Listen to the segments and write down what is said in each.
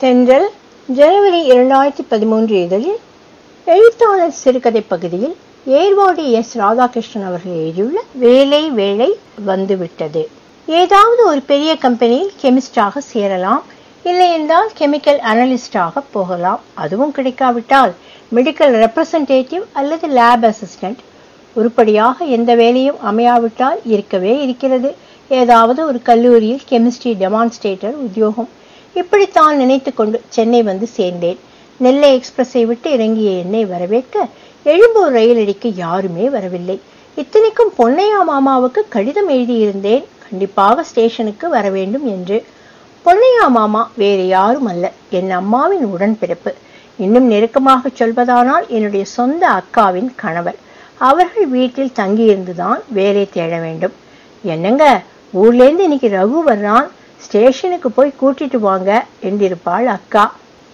தென்றல் ஜனவரி இரண்டாயிரத்தி பதிமூன்று இதழில் எழுத்தாளர் சிறுகதை பகுதியில் ஏர்வாடி எஸ் ராதாகிருஷ்ணன் அவர்கள் எழுதியுள்ள வேலை வேலை வந்துவிட்டது ஏதாவது ஒரு பெரிய கம்பெனியில் கெமிஸ்டாக சேரலாம் இல்லை என்றால் கெமிக்கல் அனலிஸ்டாக போகலாம் அதுவும் கிடைக்காவிட்டால் மெடிக்கல் ரெப்ரசன்டேட்டிவ் அல்லது லேப் அசிஸ்டன்ட் உருப்படியாக எந்த வேலையும் அமையாவிட்டால் இருக்கவே இருக்கிறது ஏதாவது ஒரு கல்லூரியில் கெமிஸ்ட்ரி டெமான்ஸ்ட்ரேட்டர் உத்தியோகம் இப்படித்தான் நினைத்து கொண்டு சென்னை வந்து சேர்ந்தேன் நெல்லை எக்ஸ்பிரஸை விட்டு இறங்கிய என்னை வரவேற்க எழும்பூர் ரயில் அடிக்க யாருமே வரவில்லை இத்தனைக்கும் பொன்னையா மாமாவுக்கு கடிதம் எழுதியிருந்தேன் கண்டிப்பாக ஸ்டேஷனுக்கு வர வேண்டும் என்று பொன்னையா மாமா வேறு யாரும் அல்ல என் அம்மாவின் உடன்பிறப்பு இன்னும் நெருக்கமாக சொல்வதானால் என்னுடைய சொந்த அக்காவின் கணவர் அவர்கள் வீட்டில் தங்கியிருந்துதான் வேலை தேட வேண்டும் என்னங்க ஊர்லேருந்து இன்னைக்கு ரகு வர்றான் ஸ்டேஷனுக்கு போய் கூட்டிட்டு வாங்க என்றிருப்பாள் அக்கா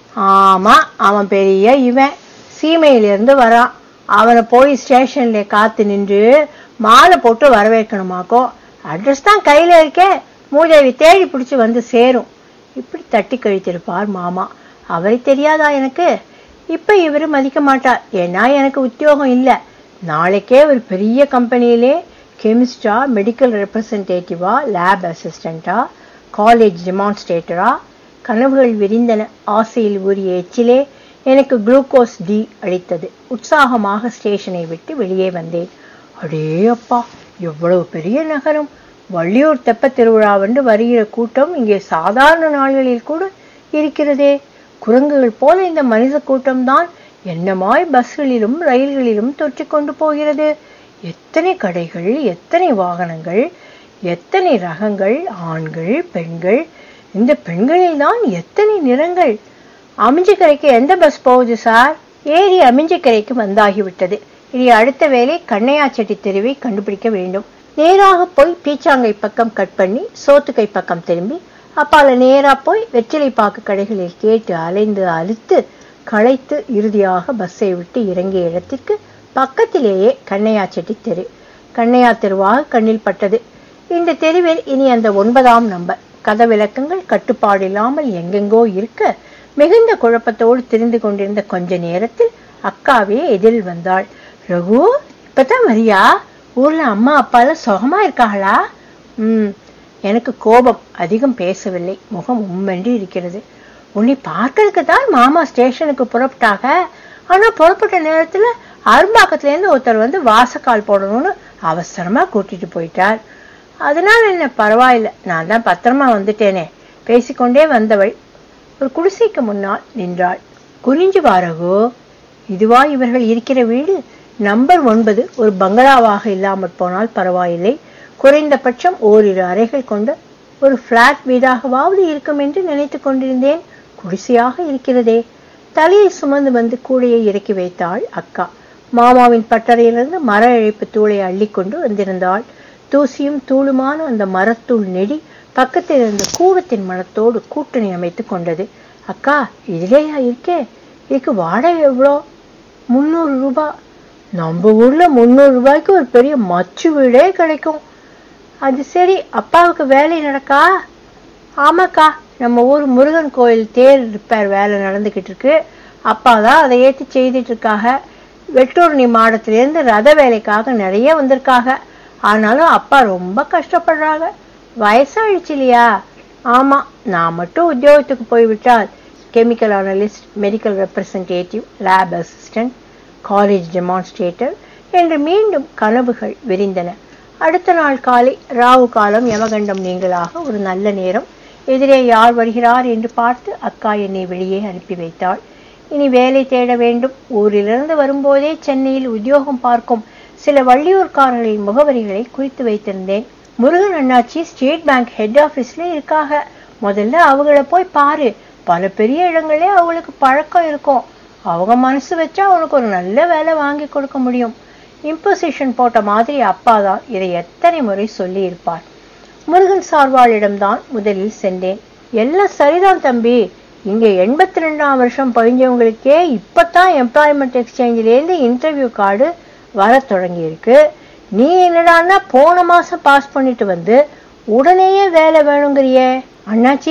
ஆமா அவன் பெரிய இவன் சீமையிலிருந்து வரான் அவனை போய் ஸ்டேஷன்ல காத்து நின்று மாலை போட்டு வரவேற்கணுமாக்கோ அட்ரஸ் தான் கையில இருக்கே மூதேவி தேடி பிடிச்சு வந்து சேரும் இப்படி தட்டி கழித்திருப்பார் மாமா அவரை தெரியாதா எனக்கு இப்ப இவரு மதிக்க மாட்டார் ஏன்னா எனக்கு உத்தியோகம் இல்ல நாளைக்கே ஒரு பெரிய கம்பெனியிலே கெமிஸ்டா மெடிக்கல் ரெப்ரசன்டேட்டிவா லேப் அசிஸ்டண்டா காலேஜ் டெமான்ஸ்ட்ரேட்டரா கனவுகள் விரிந்தன ஆசையில் ஊறிய எச்சிலே எனக்கு குளுக்கோஸ் டி அளித்தது உற்சாகமாக ஸ்டேஷனை விட்டு வெளியே வந்தேன் அடே அப்பா எவ்வளவு பெரிய நகரம் வள்ளியூர் தெப்ப திருவிழாவென்று வருகிற கூட்டம் இங்கே சாதாரண நாள்களில் கூட இருக்கிறதே குரங்குகள் போல இந்த மனித கூட்டம்தான் என்னமாய் பஸ்களிலும் ரயில்களிலும் தொற்றிக்கொண்டு போகிறது எத்தனை கடைகள் எத்தனை வாகனங்கள் எத்தனை ரகங்கள் ஆண்கள் பெண்கள் இந்த பெண்களில் தான் எத்தனை நிறங்கள் அமிஞ்சிக்கரைக்கு எந்த பஸ் போகுது சார் ஏறி அமிஞ்சிக்கரைக்கு வந்தாகிவிட்டது இனி அடுத்த வேலை கண்ணையாச்செட்டி தெருவை கண்டுபிடிக்க வேண்டும் நேராக போய் பீச்சாங்கை பக்கம் கட் பண்ணி சோத்துக்கை பக்கம் திரும்பி அப்பால நேரா போய் வெற்றிலை பாக்கு கடைகளில் கேட்டு அலைந்து அழுத்து களைத்து இறுதியாக பஸ்ஸை விட்டு இறங்கிய இடத்திற்கு பக்கத்திலேயே கண்ணையாச்செட்டி தெரு கண்ணையா தெருவாக கண்ணில் பட்டது இந்த தெருவில் இனி அந்த ஒன்பதாம் நம்பர் கதவிலக்கங்கள் கட்டுப்பாடு இல்லாமல் எங்கெங்கோ இருக்க மிகுந்த குழப்பத்தோடு திரிந்து கொண்டிருந்த கொஞ்ச நேரத்தில் அக்காவே எதிரில் வந்தாள் ரகு இப்பதான் வரியா ஊர்ல அம்மா அப்பால சுகமா இருக்காங்களா ம் எனக்கு கோபம் அதிகம் பேசவில்லை முகம் உம்மென்று இருக்கிறது உன்னை பார்க்கறதுக்கு தான் மாமா ஸ்டேஷனுக்கு புறப்பட்டாக ஆனா புறப்பட்ட நேரத்துல அரும்பாக்கத்துல இருந்து ஒருத்தர் வந்து வாசக்கால் போடணும்னு அவசரமா கூட்டிட்டு போயிட்டார் அதனால என்ன பரவாயில்ல நான் தான் பத்திரமா வந்துட்டேனே பேசிக்கொண்டே வந்தவள் ஒரு குடிசைக்கு முன்னால் நின்றாள் குறிஞ்சு வாரகோ இதுவா இவர்கள் இருக்கிற வீடு நம்பர் ஒன்பது ஒரு பங்களாவாக இல்லாமற் போனால் பரவாயில்லை குறைந்தபட்சம் ஓரிரு அறைகள் கொண்ட ஒரு பிளாட் வீடாகவாவது இருக்கும் என்று நினைத்து கொண்டிருந்தேன் குடிசையாக இருக்கிறதே தலையில் சுமந்து வந்து கூடையை இறக்கி வைத்தாள் அக்கா மாமாவின் பட்டறையிலிருந்து மர இழைப்பு தூளை அள்ளிக்கொண்டு வந்திருந்தாள் தூசியும் தூளுமான அந்த மரத்தூள் நெடி பக்கத்தில் இருந்த கூடத்தின் மனத்தோடு கூட்டணி அமைத்து கொண்டது அக்கா இதுலேயா இருக்கே இதுக்கு வாடகை எவ்வளோ முந்நூறு ரூபாய் நம்ம ஊர்ல முந்நூறு ரூபாய்க்கு ஒரு பெரிய மச்சு வீடே கிடைக்கும் அது சரி அப்பாவுக்கு வேலை நடக்கா ஆமாக்கா நம்ம ஊர் முருகன் கோயில் தேர் ரிப்பேர் வேலை நடந்துகிட்டு இருக்கு அப்பா தான் அதை ஏற்றி செய்துட்டு இருக்காங்க வெட்டூர்ணி மாடத்திலேருந்து ரத வேலைக்காக நிறைய வந்திருக்காங்க ஆனாலும் அப்பா ரொம்ப கஷ்டப்படுறாங்க வயசாயிடுச்சு இல்லையா ஆமா நான் மட்டும் உத்தியோகத்துக்கு போய்விட்டால் chemical analyst medical representative lab assistant college demonstrator என்று மீண்டும் கனவுகள் விரிந்தன அடுத்த நாள் காலை ராவு காலம் யமகண்டம் நீங்களாக ஒரு நல்ல நேரம் எதிரே யார் வருகிறார் என்று பார்த்து அக்கா என்னை வெளியே அனுப்பி வைத்தாள் இனி வேலை தேட வேண்டும் ஊரிலிருந்து வரும்போதே சென்னையில் உத்தியோகம் பார்க்கும் சில வள்ளியூர்காரர்களின் முகவரிகளை குறித்து வைத்திருந்தேன் முருகன் அண்ணாச்சி ஸ்டேட் பேங்க் ஹெட் ஆபீஸ்ல இருக்காக முதல்ல அவங்கள போய் பாரு பல பெரிய இடங்களே அவங்களுக்கு பழக்கம் இருக்கும் அவங்க மனசு வச்சா அவனுக்கு ஒரு நல்ல வேலை வாங்கி கொடுக்க முடியும் இம்போசிஷன் போட்ட மாதிரி அப்பா தான் இதை எத்தனை முறை சொல்லி இருப்பார் முருகன் சார்வாளிடம்தான் முதலில் சென்றேன் எல்லாம் சரிதான் தம்பி இங்க எண்பத்தி ரெண்டாம் வருஷம் பதிஞ்சவங்களுக்கே இப்பதான் எம்ப்ளாய்மெண்ட் எக்ஸ்சேஞ்சிலேருந்து இன்டர்வியூ கார்டு வர தொடங்கி இருக்கு நீ என்னடான்னா போன மாசம் பாஸ் பண்ணிட்டு வந்து உடனேயே வேலை வேணுங்கிறியே அண்ணாச்சி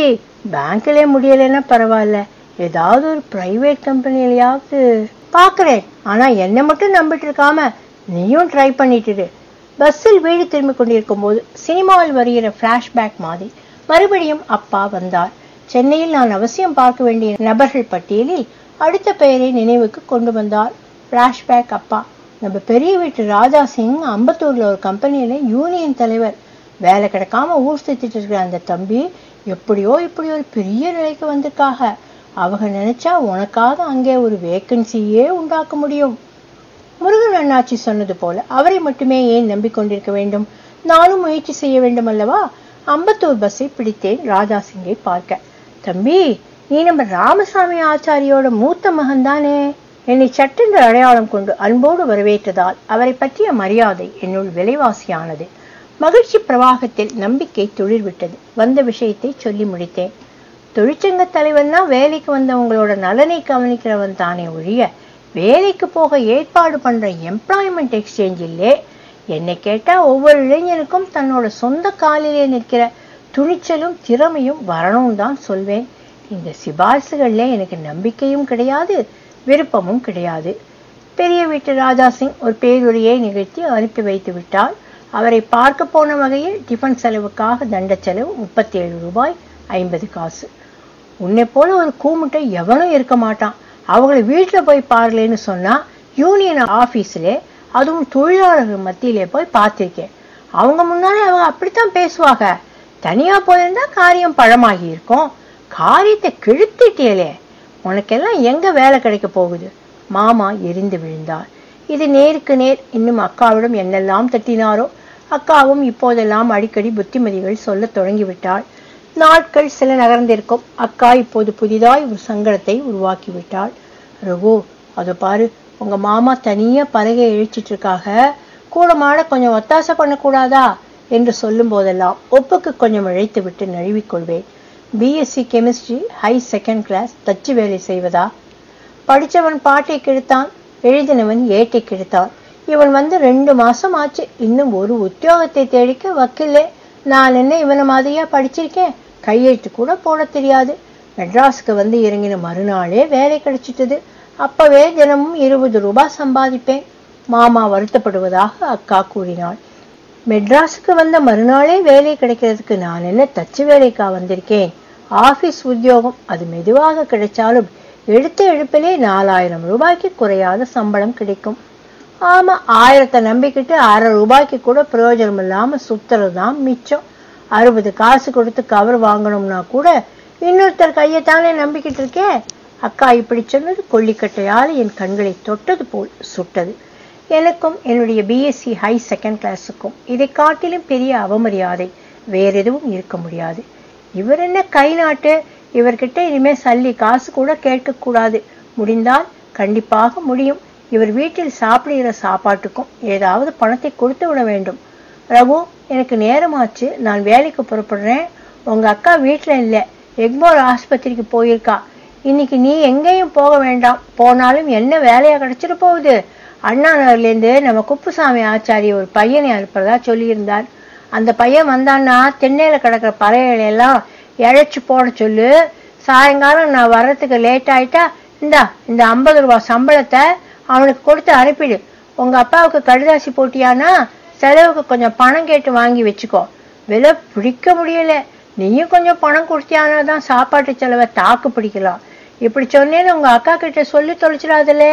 பேங்க்லயே முடியலைன்னா பரவாயில்ல ஏதாவது ஒரு பிரைவேட் கம்பெனிலயாவது பாக்குறேன் ஆனா என்னை மட்டும் நம்பிட்டு இருக்காம நீயும் ட்ரை பண்ணிட்டு இரு. பஸ்ஸில் வீடு திரும்பி கொண்டிருக்கும் போது சினிமாவில் வருகிற பிளாஷ்பேக் மாதிரி மறுபடியும் அப்பா வந்தார் சென்னையில் நான் அவசியம் பார்க்க வேண்டிய நபர்கள் பட்டியலில் அடுத்த பெயரை நினைவுக்கு கொண்டு வந்தார் பிளாஷ்பேக் அப்பா நம்ம பெரிய வீட்டு ராஜா சிங் அம்பத்தூர்ல ஒரு கம்பெனியில யூனியன் தலைவர் வேலை கிடைக்காம ஊர் சுத்திட்டு இருக்கிற அந்த தம்பி எப்படியோ இப்படி ஒரு பெரிய நிலைக்கு வந்திருக்காக அவங்க நினைச்சா உனக்காக அங்கே ஒரு வேக்கன்சியே உண்டாக்க முடியும் முருகன் அண்ணாச்சி சொன்னது போல அவரை மட்டுமே ஏன் நம்பிக்கொண்டிருக்க வேண்டும் நானும் முயற்சி செய்ய வேண்டும் அல்லவா அம்பத்தூர் பஸ்ஸை பிடித்தேன் ராஜா சிங்கை பார்க்க தம்பி நீ நம்ம ராமசாமி ஆச்சாரியோட மூத்த மகன் தானே என்னை சட்டென்று அடையாளம் கொண்டு அன்போடு வரவேற்றதால் அவரை பற்றிய மரியாதை என்னுள் விலைவாசியானது மகிழ்ச்சி பிரவாகத்தில் நம்பிக்கை துளிர்விட்டது வந்த விஷயத்தை சொல்லி முடித்தேன் தொழிற்சங்க தலைவன்னா வேலைக்கு வந்தவங்களோட நலனை கவனிக்கிறவன் தானே ஒழிய வேலைக்கு போக ஏற்பாடு பண்ற எம்ப்ளாய்மெண்ட் எக்ஸ்சேஞ்சிலே என்னை கேட்டா ஒவ்வொரு இளைஞனுக்கும் தன்னோட சொந்த காலிலே நிற்கிற துணிச்சலும் திறமையும் வரணும் தான் சொல்வேன் இந்த சிபாரிசுகள்ல எனக்கு நம்பிக்கையும் கிடையாது விருப்பமும் கிடையாது பெரிய வீட்டு ராஜா சிங் ஒரு பேருரையை நிகழ்த்தி அனுப்பி வைத்து விட்டார் அவரை பார்க்க போன வகையில் டிஃபன் செலவுக்காக தண்ட செலவு முப்பத்தி ஏழு ரூபாய் ஐம்பது காசு உன்னை போல ஒரு கூமுட்டை எவனும் இருக்க மாட்டான் அவங்கள வீட்டுல போய் பாருலேன்னு சொன்னா யூனியன் ஆபீஸ்ல அதுவும் தொழிலாளர்கள் மத்தியிலே போய் பார்த்திருக்கேன் அவங்க முன்னாலே அவங்க அப்படித்தான் பேசுவாங்க தனியா போயிருந்தா காரியம் பழமாகி இருக்கும் காரியத்தை கிழித்திட்டியலே உனக்கெல்லாம் எங்க வேலை கிடைக்க போகுது மாமா எரிந்து விழுந்தார் இது நேருக்கு நேர் இன்னும் அக்காவிடம் என்னெல்லாம் தட்டினாரோ அக்காவும் இப்போதெல்லாம் அடிக்கடி புத்திமதிகள் சொல்லத் தொடங்கிவிட்டாள் நாட்கள் சில நகர்ந்திருக்கும் அக்கா இப்போது புதிதாய் ஒரு சங்கடத்தை உருவாக்கி விட்டாள் ரகு அதை பாரு உங்க மாமா தனியா பலகை இழிச்சிட்டு இருக்காக கூட மாட கொஞ்சம் ஒத்தாசை பண்ணக்கூடாதா என்று சொல்லும் போதெல்லாம் ஒப்புக்கு கொஞ்சம் இழைத்து விட்டு நழுவிக்கொள்வேன் B Sc chemistry high second class தச்சு வேலை செய்வதா படிச்சவன் பாட்டை கெடுத்தான் எழுதினவன் ஏட்டை கெடுத்தான் இவன் வந்து ரெண்டு மாசம் ஆச்சு இன்னும் ஒரு உத்தியோகத்தை தேடிக்க வக்கில்லே நான் என்ன இவனை மாதிரியா படிச்சிருக்கேன் கையெழுத்து கூட போட தெரியாது மெட்ராஸுக்கு வந்து இறங்கின மறுநாளே வேலை கிடைச்சிட்டது அப்பவே தினமும் இருபது ரூபாய் சம்பாதிப்பேன் மாமா வருத்தப்படுவதாக அக்கா கூறினாள் மெட்ராஸுக்கு வந்த மறுநாளே வேலை கிடைக்கிறதுக்கு நான் என்ன தச்சு வேலைக்கா வந்திருக்கேன் ஆபீஸ் உத்தியோகம் அது மெதுவாக கிடைச்சாலும் எடுத்த எடுப்பிலே நாலாயிரம் ரூபாய்க்கு குறையாத சம்பளம் கிடைக்கும் ஆமா ஆயிரத்தை நம்பிக்கிட்டு அரை ரூபாய்க்கு கூட பிரயோஜனம் இல்லாம சுத்துறதுதான் மிச்சம் அறுபது காசு கொடுத்து கவர் வாங்கணும்னா கூட இன்னொருத்தர் கையைத்தானே நம்பிக்கிட்டு இருக்கேன் அக்கா இப்படி சொன்னது கொல்லிக்கட்டையால் என் கண்களை தொட்டது போல் சுட்டது எனக்கும் என்னுடைய பிஎஸ்சி ஹை செகண்ட் கிளாஸுக்கும் இதை காட்டிலும் பெரிய அவமரியாதை வேற எதுவும் இருக்க முடியாது இவர் என்ன கை நாட்டு இவர்கிட்ட இனிமே சல்லி காசு கூட கேட்க கூடாது முடிந்தால் கண்டிப்பாக முடியும் இவர் வீட்டில் சாப்பிடுகிற சாப்பாட்டுக்கும் ஏதாவது பணத்தை கொடுத்து விட வேண்டும் ரகு எனக்கு நேரமாச்சு நான் வேலைக்கு புறப்படுறேன் உங்க அக்கா வீட்டுல இல்ல எக்மோர் ஆஸ்பத்திரிக்கு போயிருக்கா இன்னைக்கு நீ எங்கேயும் போக வேண்டாம் போனாலும் என்ன வேலையா கிடைச்சிட்டு போகுது அண்ணா நகர்லேருந்து நம்ம குப்புசாமி ஆச்சாரி ஒரு பையனை அனுப்புறதா சொல்லியிருந்தார் அந்த பையன் வந்தான்னா தென்னையில கிடக்கிற பறைகளை எல்லாம் இழைச்சு போட சொல்லு சாயங்காலம் நான் வர்றதுக்கு லேட் ஆயிட்டா இந்தா இந்த ஐம்பது ரூபாய் சம்பளத்தை அவனுக்கு கொடுத்து அனுப்பிடு உங்க அப்பாவுக்கு கடுதாசி போட்டியானா செலவுக்கு கொஞ்சம் பணம் கேட்டு வாங்கி வச்சுக்கோ விலை பிடிக்க முடியல நீயும் கொஞ்சம் பணம் கொடுத்தியானா தான் சாப்பாட்டு செலவை தாக்கு பிடிக்கலாம் இப்படி சொன்னேன்னு உங்க அக்கா கிட்ட சொல்லி தொலைச்சிடாதலே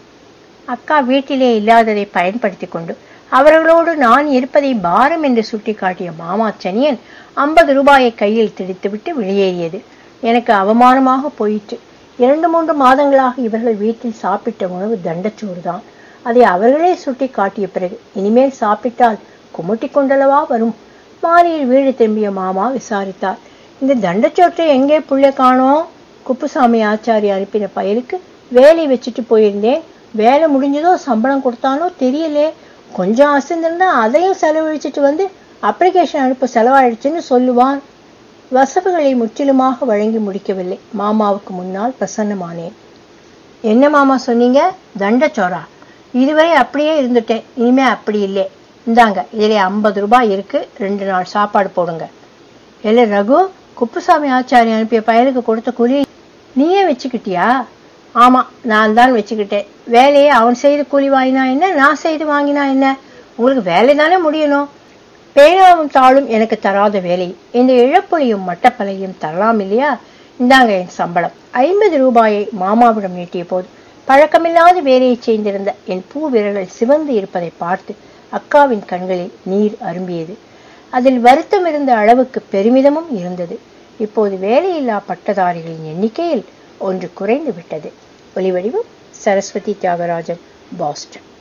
அக்கா வீட்டிலே இல்லாததை பயன்படுத்தி கொண்டு அவர்களோடு நான் இருப்பதை பாரம் என்று சுட்டிக்காட்டிய மாமா சனியன் ஐம்பது ரூபாயை கையில் திடித்துவிட்டு வெளியேறியது எனக்கு அவமானமாக போயிற்று இரண்டு மூன்று மாதங்களாக இவர்கள் வீட்டில் சாப்பிட்ட உணவு தண்டச்சோறு தான் அதை அவர்களே சுட்டி காட்டிய பிறகு இனிமேல் சாப்பிட்டால் குமட்டி கொண்டளவா வரும் மாலையில் வீடு திரும்பிய மாமா விசாரித்தார் இந்த தண்டச்சோற்றை எங்கே புள்ள காணோம் குப்புசாமி ஆச்சாரி அனுப்பின பயலுக்கு வேலை வச்சுட்டு போயிருந்தேன் வேலை முடிஞ்சதோ சம்பளம் கொடுத்தானோ தெரியலே கொஞ்சம் அசந்திருந்தா அதையும் செலவழிச்சிட்டு வந்து அப்ளிகேஷன் அனுப்ப செலவாயிடுச்சுன்னு சொல்லுவான் வசவுகளை முற்றிலுமாக வழங்கி முடிக்கவில்லை மாமாவுக்கு முன்னால் பிரசன்னமானேன் என்ன மாமா சொன்னீங்க தண்டச்சோரா இதுவரை அப்படியே இருந்துட்டேன் இனிமே அப்படி இல்லை இந்தாங்க இதில் ஐம்பது ரூபாய் இருக்கு ரெண்டு நாள் சாப்பாடு போடுங்க இல்லை ரகு குப்புசாமி ஆச்சாரி அனுப்பிய பயலுக்கு கொடுத்த கூலி நீயே வச்சுக்கிட்டியா ஆமா நான் தான் வச்சுக்கிட்டேன் வேலையை அவன் செய்து கூலி வாங்கினா என்ன நான் செய்து வாங்கினா என்ன உங்களுக்கு வேலை தானே முடியணும் பேனாவும் தாளும் எனக்கு தராத வேலை இந்த இழப்புலையும் மட்டப்பலையும் தரலாம் இல்லையா இந்தாங்க என் சம்பளம் ஐம்பது ரூபாயை மாமாவிடம் நீட்டிய போது பழக்கமில்லாத வேலையை செய்திருந்த என் பூ விரல்கள் சிவந்து இருப்பதை பார்த்து அக்காவின் கண்களில் நீர் அரும்பியது அதில் வருத்தம் இருந்த அளவுக்கு பெருமிதமும் இருந்தது இப்போது வேலையில்லா பட்டதாரிகளின் எண்ணிக்கையில் ஒன்று குறைந்து விட்டது ஒலிவடிவம் சரஸ்வதி தியாகராஜன் பாஸ்டன்